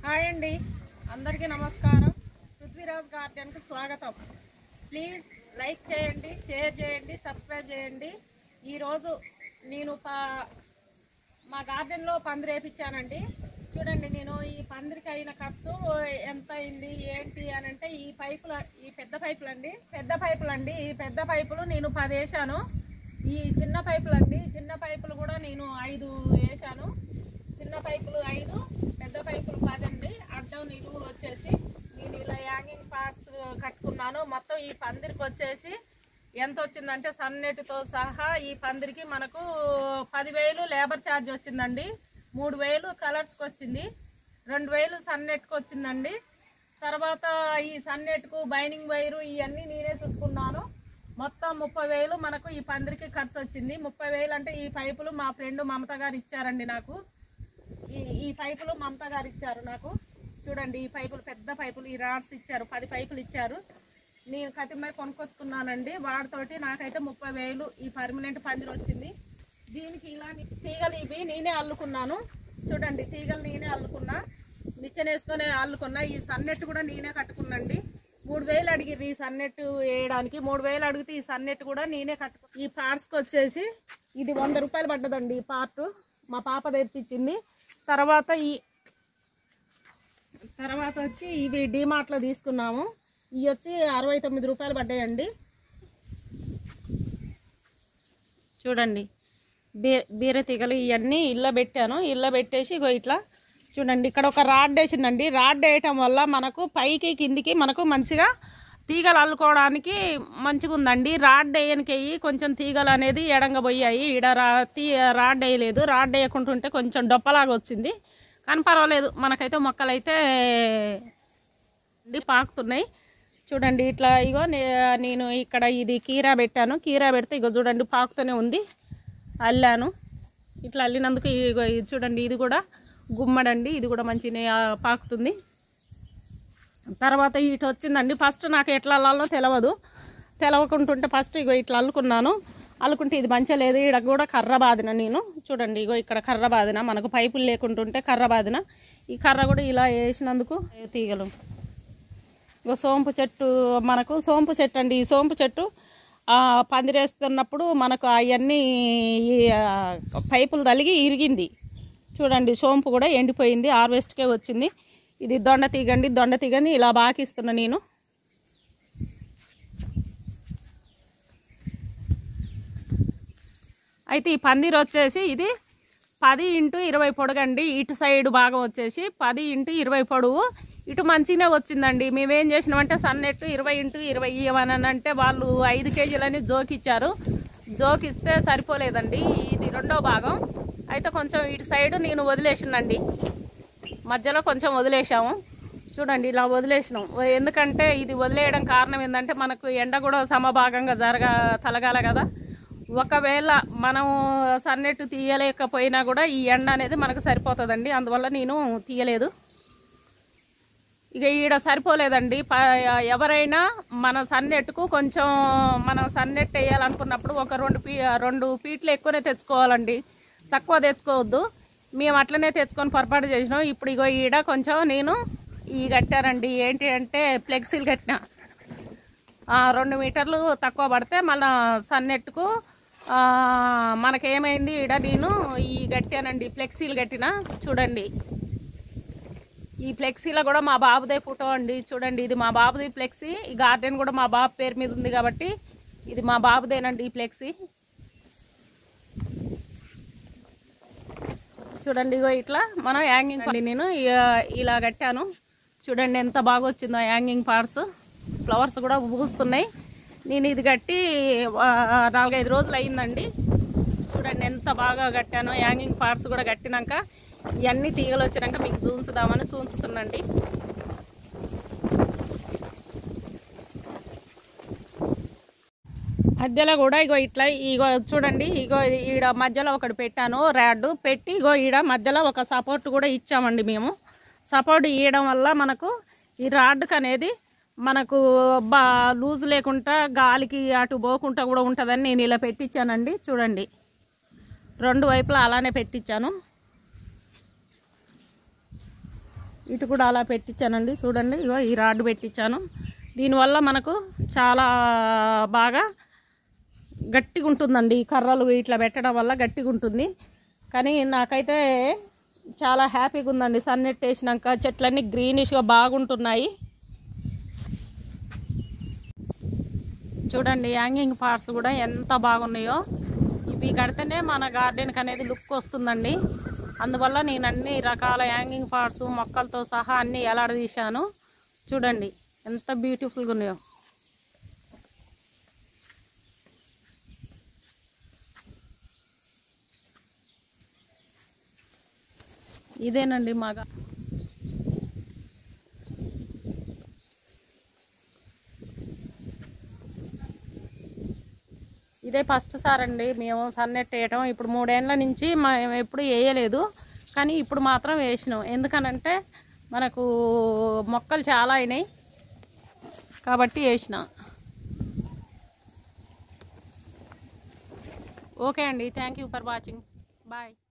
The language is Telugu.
హాయ్ అండి అందరికీ నమస్కారం పృథ్వీరాజ్ గార్డెన్కి స్వాగతం ప్లీజ్ లైక్ చేయండి షేర్ చేయండి సబ్స్క్రైబ్ చేయండి ఈరోజు నేను పా మా గార్డెన్లో పందిరి వేపించానండి చూడండి నేను ఈ పందిరికి అయిన ఖర్చు ఎంత అయింది ఏంటి అని అంటే ఈ పైపుల ఈ పెద్ద పైపులు అండి పెద్ద పైపులు అండి ఈ పెద్ద పైపులు నేను పది వేసాను ఈ చిన్న పైపులు అండి చిన్న పైపులు కూడా నేను ఐదు వేసాను చిన్న పైపులు ఐదు పెద్ద పైపులు పదండి అడ్డం నిలువులు వచ్చేసి నేను ఇలా యాంగింగ్ పార్ట్స్ కట్టుకున్నాను మొత్తం ఈ పందిరికి వచ్చేసి ఎంత వచ్చిందంటే సన్నెట్తో సహా ఈ పందిరికి మనకు పదివేలు లేబర్ ఛార్జ్ వచ్చిందండి మూడు వేలు కలర్స్కి వచ్చింది రెండు వేలు సన్నెట్కి వచ్చిందండి తర్వాత ఈ సన్నెట్కు బైనింగ్ వైరు ఇవన్నీ నేనే చుట్టుకున్నాను మొత్తం ముప్పై వేలు మనకు ఈ పందిరికి ఖర్చు వచ్చింది ముప్పై వేలు అంటే ఈ పైపులు మా ఫ్రెండ్ మమత గారు ఇచ్చారండి నాకు ఈ ఈ పైపులు మమత గారు ఇచ్చారు నాకు చూడండి ఈ పైపులు పెద్ద పైపులు ఈ రాడ్స్ ఇచ్చారు పది పైపులు ఇచ్చారు నేను కతిమై కొనుక్కొచ్చుకున్నానండి వాటితోటి నాకైతే ముప్పై వేలు ఈ పర్మనెంట్ పందిరి వచ్చింది దీనికి ఇలా తీగలు ఇవి నేనే అల్లుకున్నాను చూడండి తీగలు నేనే అల్లుకున్నా నిచ్చెనేసుకొని అల్లుకున్నా ఈ సన్నెట్ కూడా నేనే కట్టుకున్నాండి మూడు వేలు అడిగిర్రు ఈ సన్నెట్ వేయడానికి మూడు వేలు అడిగితే ఈ సన్నెట్ కూడా నేనే కట్టుకు ఈ పార్ట్స్కి వచ్చేసి ఇది వంద రూపాయలు పడ్డదండి ఈ పార్ట్ మా పాప తెప్పించింది తర్వాత ఈ తర్వాత వచ్చి ఇవి డీమార్ట్లో తీసుకున్నాము ఇవి వచ్చి అరవై తొమ్మిది రూపాయలు పడ్డాయండి చూడండి బీ బీర తీగలు ఇవన్నీ ఇళ్ళ పెట్టాను ఇళ్ళ పెట్టేసి ఇగో ఇట్లా చూడండి ఇక్కడ ఒక రాడ్ వేసిందండి రాడ్ వేయటం వల్ల మనకు పైకి కిందికి మనకు మంచిగా తీగలు అల్లుకోవడానికి మంచిగా ఉందండి రాడ్ వేయనికి కొంచెం తీగలు అనేది ఎడంగా పోయాయి ఈడ రా తీ రాడ్ వేయలేదు రాడ్ వేయకుంటుంటే కొంచెం డొప్పలాగా వచ్చింది కానీ పర్వాలేదు మనకైతే మొక్కలు అయితే అండి పాకుతున్నాయి చూడండి ఇట్లా ఇగో నే- నేను ఇక్కడ ఇది కీరా పెట్టాను కీరా పెడితే ఇగో చూడండి పాకుతూనే ఉంది అల్లాను ఇట్లా అల్లినందుకు ఇగో ఇది చూడండి ఇది కూడా గుమ్మడండి ఇది కూడా మంచిగా పాకుతుంది తర్వాత ఇటు వచ్చిందండి ఫస్ట్ నాకు ఎట్లా అల్లాలో తెలియదు తెలవకుంటుంటే ఫస్ట్ ఇగో ఇట్లా అల్లుకున్నాను అల్లుకుంటే ఇది మంచిగా లేదు ఇక్కడ కూడా కర్ర బాదిన నేను చూడండి ఇగో ఇక్కడ కర్ర బాదిన మనకు పైపులు లేకుంటుంటే కర్ర బాదిన ఈ కర్ర కూడా ఇలా వేసినందుకు తీగలు ఇగో సోంపు చెట్టు మనకు సోంపు చెట్టు అండి ఈ సోంపు చెట్టు ఆ, పందిరేస్తున్నప్పుడు మనకు అవన్నీ ఈ ఆ, పైపులు తలిగి ఇరిగింది చూడండి సోంపు కూడా ఎండిపోయింది హార్వెస్ట్కే వచ్చింది ఇది దొండ తీగండి దొండ తీగని ఇలా బాకిస్తున్నా నేను అయితే ఈ పందిరి వచ్చేసి ఇది పది ఇంటూ ఇరవై పొడుగండి ఇటు సైడ్ భాగం వచ్చేసి పది ఇంటూ ఇరవై పొడవు ఇటు మంచిగానే వచ్చిందండి మేమేం చేసినామంటే సన్నెట్టు ఇరవై ఇంటూ ఇరవై ఇవ్వమని అంటే వాళ్ళు ఐదు కేజీలని జోకిచ్చారు జోకిస్తే సరిపోలేదండి ఇది రెండో భాగం అయితే కొంచెం ఇటు సైడ్ నేను వదిలేసిందండి మధ్యలో కొంచెం వదిలేసాము చూడండి ఇలా వదిలేసినాం ఎందుకంటే ఇది వదిలేయడం కారణం ఏంటంటే మనకు ఎండ కూడా సమభాగంగా జరగ తలగాల కదా ఒకవేళ మనం సన్నెట్టు తీయలేకపోయినా కూడా ఈ ఎండ అనేది మనకు సరిపోతుందండి అందువల్ల నేను తీయలేదు ఇక ఈడ సరిపోలేదండి ప- ఎవరైనా మన సన్నెట్టుకు కొంచెం మనం సన్నెట్ వేయాలనుకున్నప్పుడు ఒక రెండు పీ రెండు పీట్లు ఎక్కువనే తెచ్చుకోవాలండి తక్కువ తెచ్చుకోవద్దు మేము అట్లనే తెచ్చుకొని పొరపాటు చేసినాం ఇప్పుడు ఇగో ఈడ కొంచెం నేను ఈ కట్టానండి ఏంటి అంటే ఫ్లెక్సీలు కట్టిన ఆ, రెండు మీటర్లు తక్కువ పడితే మన సన్నెట్టుకు ఆ, మనకేమైంది ఈడ నేను ఈ కట్టానండి ఫ్లెక్సీలు కట్టిన చూడండి ఈ ఫ్లెక్సీలో కూడా మా బాబుదే ఫోటో అండి చూడండి ఇది మా బాబుది ఫ్లెక్సీ ఈ గార్డెన్ కూడా మా బాబు పేరు మీద ఉంది కాబట్టి ఇది మా బాబుదేనండి ఈ ఫ్లెక్సీ చూడండి ఇగో ఇట్లా మనం యాంగింగ్ అండి నేను ఇ- ఇలా కట్టాను చూడండి ఎంత బాగా వచ్చిందో యాంగింగ్ పార్ట్స్ ఫ్లవర్స్ కూడా పూస్తున్నాయి నేను ఇది కట్టి ఆ, నాలుగైదు రోజులు అయిందండి చూడండి ఎంత బాగా కట్టానో యాంగింగ్ పార్ట్స్ కూడా కట్టినాక ఇవన్నీ తీగలు వచ్చినాక మీకు చూంచుదామని చూంచుతున్నాండి మధ్యలో కూడా ఇగో ఇట్లా ఇగో చూడండి ఇగో ఇది ఈడ మధ్యలో ఒకటి పెట్టాను ర్యాడ్ పెట్టి ఇగో ఈడ మధ్యలో ఒక సపోర్ట్ కూడా ఇచ్చామండి మేము సపోర్ట్ ఇవ్వడం వల్ల మనకు ఈ రాడ్కి అనేది మనకు బా లూజ్ లేకుండా గాలికి అటు పోకుండా కూడా ఉంటుందని నేను ఇలా పెట్టించానండి చూడండి రెండు వైపులా అలానే పెట్టించాను ఇటు కూడా అలా పెట్టించానండి చూడండి ఇగో ఈ రాడ్ పెట్టించాను దీనివల్ల మనకు చాలా బాగా గట్టిగా ఉంటుందండి ఈ కర్రలు ఇట్లా పెట్టడం వల్ల గట్టిగా ఉంటుంది కానీ నాకైతే చాలా హ్యాపీగా ఉందండి సన్నెట్ వేసినాక చెట్లన్నీ గ్రీనిష్గా బాగుంటున్నాయి చూడండి యాంగింగ్ పార్ట్స్ కూడా ఎంత బాగున్నాయో ఇవి కడితేనే మన గార్డెన్కి అనేది లుక్ వస్తుందండి అందువల్ల నేను అన్ని రకాల యాంగింగ్ పార్ట్స్ మొక్కలతో సహా అన్ని ఎలాడదీశాను చూడండి ఎంత బ్యూటిఫుల్గా ఉన్నాయో ఇదేనండి మగ ఇదే ఫస్ట్ సార్ అండి మేము సన్నెట్ వేయటం ఇప్పుడు మూడేళ్ల నుంచి మేము ఎప్పుడు వేయలేదు కానీ ఇప్పుడు మాత్రం వేసినాం ఎందుకనంటే మనకు మొక్కలు చాలా అయినాయి కాబట్టి వేసిన ఓకే అండి thank you for watching bye